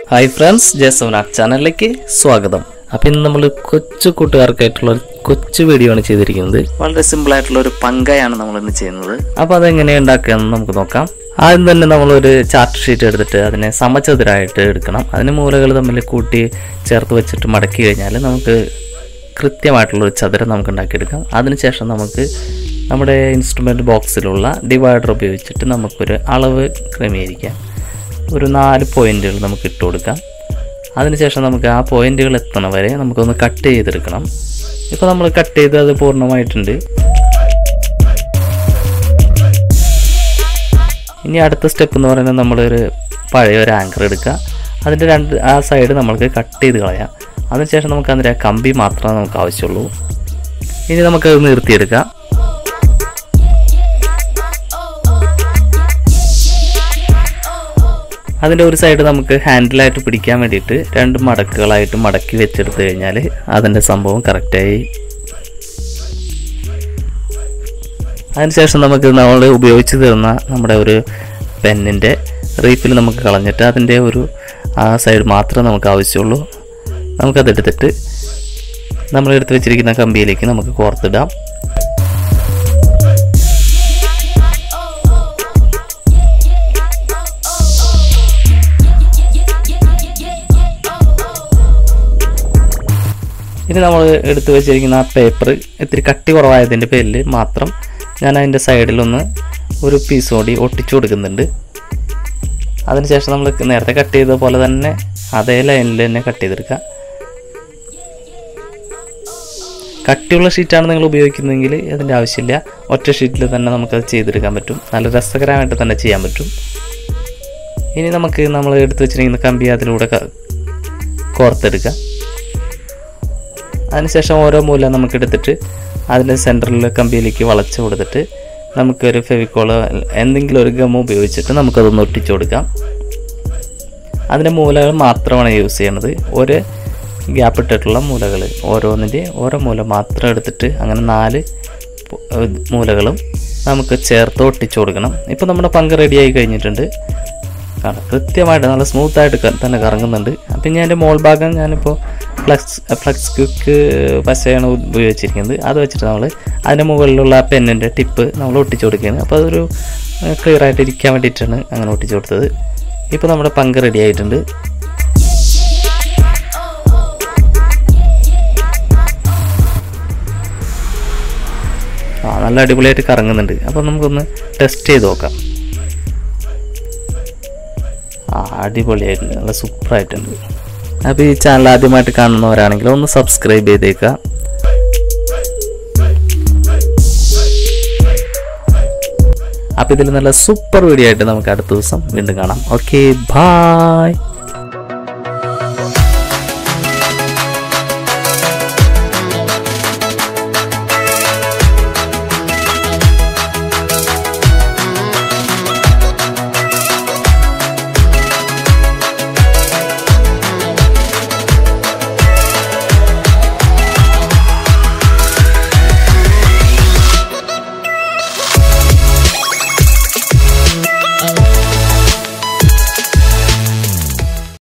hi friends ജയസവനാഥ് ചാനലിലേക്ക് സ്വാഗതം അപ്പം ഇന്ന് നമ്മൾ കൊച്ചു കൂട്ടുകാർക്കായിട്ടുള്ള ഒരു കൊച്ചു വീഡിയോ ആണ് ചെയ്തിരിക്കുന്നത് വളരെ സിമ്പിൾ ആയിട്ടുള്ള ഒരു പങ്കയാണ് നമ്മൾ ഇന്ന് ചെയ്യുന്നത് അപ്പോൾ അതെങ്ങനെയാണ് ഉണ്ടാക്കുകയെന്ന് നമുക്ക് നോക്കാം ആദ്യം തന്നെ നമ്മളൊരു ചാർട്ട് ഷീറ്റ് എടുത്തിട്ട് അതിനെ സമചതുരായിട്ട് എടുക്കണം അതിന് മൂലകൾ തമ്മിൽ കൂട്ടി ചേർത്ത് വെച്ചിട്ട് മടക്കി കഴിഞ്ഞാൽ നമുക്ക് കൃത്യമായിട്ടുള്ള ഒരു ചതുരം നമുക്ക് ഉണ്ടാക്കിയെടുക്കാം അതിനുശേഷം നമുക്ക് നമ്മുടെ ഇൻസ്ട്രുമെൻറ്റ് ബോക്സിലുള്ള ഡിവൈഡർ ഉപയോഗിച്ചിട്ട് നമുക്കൊരു അളവ് ക്രമീകരിക്കാം ഒരു നാല് പോയിന്റുകൾ നമുക്ക് ഇട്ട് കൊടുക്കാം അതിനുശേഷം നമുക്ക് ആ പോയിന്റുകൾ എത്തണ വരെ നമുക്കൊന്ന് കട്ട് ചെയ്തെടുക്കണം ഇപ്പോൾ നമ്മൾ കട്ട് ചെയ്ത് അത് പൂർണ്ണമായിട്ടുണ്ട് ഇനി അടുത്ത സ്റ്റെപ്പ് എന്ന് പറയുന്നത് നമ്മളൊരു പഴയ ഒരു ആങ്കർ എടുക്കുക അതിൻ്റെ രണ്ട് ആ സൈഡ് നമ്മൾക്ക് കട്ട് ചെയ്ത് കളയാം അതിനുശേഷം നമുക്ക് അതിൻ്റെ ആ കമ്പി മാത്രമേ നമുക്ക് ആവശ്യമുള്ളൂ ഇനി നമുക്കത് നിർത്തിയെടുക്കാം അതിൻ്റെ ഒരു സൈഡ് നമുക്ക് ഹാൻഡിലായിട്ട് പിടിക്കാൻ വേണ്ടിയിട്ട് രണ്ട് മടക്കുകളായിട്ട് മടക്കി വെച്ചെടുത്ത് കഴിഞ്ഞാൽ അതിൻ്റെ സംഭവം കറക്റ്റായി അതിനുശേഷം നമുക്ക് നമ്മൾ ഉപയോഗിച്ച് തീർന്ന നമ്മുടെ ഒരു പെന്നിൻ്റെ റീഫിൽ നമുക്ക് കളഞ്ഞിട്ട് അതിൻ്റെ ഒരു ആ സൈഡ് മാത്രമേ നമുക്ക് ആവശ്യമുള്ളൂ നമുക്കതെടുത്തിട്ട് നമ്മൾ എടുത്ത് വെച്ചിരിക്കുന്ന കമ്പിയിലേക്ക് നമുക്ക് കോർത്തിടാം ഇനി നമ്മൾ എടുത്തു വെച്ചിരിക്കുന്ന ആ പേപ്പർ ഇത്തിരി കട്ടി കുറവായതിൻ്റെ പേരിൽ മാത്രം ഞാൻ അതിൻ്റെ സൈഡിലൊന്ന് ഒരു പീസ് കൂടി ഒട്ടിച്ചു കൊടുക്കുന്നുണ്ട് അതിനുശേഷം നമ്മൾ നേരത്തെ കട്ട് ചെയ്ത പോലെ തന്നെ അതേ ലൈനിൽ തന്നെ കട്ട് ചെയ്തെടുക്കുക കട്ടിയുള്ള ഷീറ്റാണ് നിങ്ങൾ ഉപയോഗിക്കുന്നതെങ്കിൽ അതിൻ്റെ ആവശ്യമില്ല ഒറ്റ ഷീറ്റിൽ തന്നെ നമുക്കത് ചെയ്തെടുക്കാൻ പറ്റും നല്ല രസകരമായിട്ട് തന്നെ ചെയ്യാൻ പറ്റും ഇനി നമുക്ക് നമ്മൾ എടുത്തു വെച്ചിരിക്കുന്ന കമ്പി അതിലൂടെ ക- കോർത്തെടുക്കുക അതിനുശേഷം ഓരോ മൂല നമുക്ക് എടുത്തിട്ട് അതിൻ്റെ സെൻറ്ററിൽ കമ്പിയിലേക്ക് വളച്ച് കൊടുത്തിട്ട് നമുക്കൊരു ഫെവിക്കോളോ എന്തെങ്കിലും ഒരു ഗം ഉപയോഗിച്ചിട്ട് നമുക്കതൊന്ന് ഒട്ടിച്ചു കൊടുക്കാം അതിൻ്റെ മൂലകൾ മാത്രമാണ് യൂസ് ചെയ്യണത് ഒരു ഗ്യാപ്പ് ഇട്ടിട്ടുള്ള മൂലകൾ ഓരോന്നിൻ്റെ ഓരോ മൂല മാത്രം എടുത്തിട്ട് അങ്ങനെ നാല് പു- ഏഹ് മൂലകളും നമുക്ക് ചേർത്ത് ഒട്ടിച്ചു കൊടുക്കണം ഇപ്പോൾ നമ്മുടെ പങ്ക് റെഡിയായി കഴിഞ്ഞിട്ടുണ്ട് കാണാം കൃത്യമായിട്ട് നല്ല സ്മൂത്തായിട്ട് തന്നെ കറങ്ങുന്നുണ്ട് അപ്പം ഞാൻ എൻ്റെ മോൾ ഭാഗം ഞാനിപ്പോൾ ഫ്ലക്സ് ഫ്ലക്സ് ക്വിക്ക് പശയാണ് ഉപയോഗിച്ചിരിക്കുന്നത് അത് വെച്ചിട്ട് നമ്മൾ അതിൻ്റെ മുകളിലുള്ള ആ പെന്നിൻ്റെ ടിപ്പ് നമ്മൾ ഒട്ടിച്ചു കൊടുക്കുകയാണ് അപ്പോൾ അതൊരു ക്ലിയർ ആയിട്ട് ഇരിക്കാൻ വേണ്ടിയിട്ടാണ് അങ്ങനെ ഒട്ടിച്ചു കൊടുത്തത് ഇപ്പോൾ നമ്മുടെ പങ്ക് റെഡി ആയിട്ടുണ്ട് ആ നല്ല അടിപൊളിയായിട്ട് കറങ്ങുന്നുണ്ട് അപ്പോൾ നമുക്കൊന്ന് ടെസ്റ്റ് ചെയ്ത് നോക്കാം ആ അടിപൊളിയായിട്ടുണ്ട് നല്ല സൂപ്പറായിട്ടുണ്ട് അപ്പോൾ ഈ ചാനൽ ആദ്യമായിട്ട് കാണുന്നവരാണെങ്കിൽ ഒന്ന് സബ്സ്ക്രൈബ് ചെയ്തേക്കുക അപ്പോൾ ഇതിൽ നല്ല സൂപ്പർ വീഡിയോ ആയിട്ട് നമുക്ക് അടുത്ത ദിവസം വീണ്ടും കാണാം ഓക്കെ ബായ്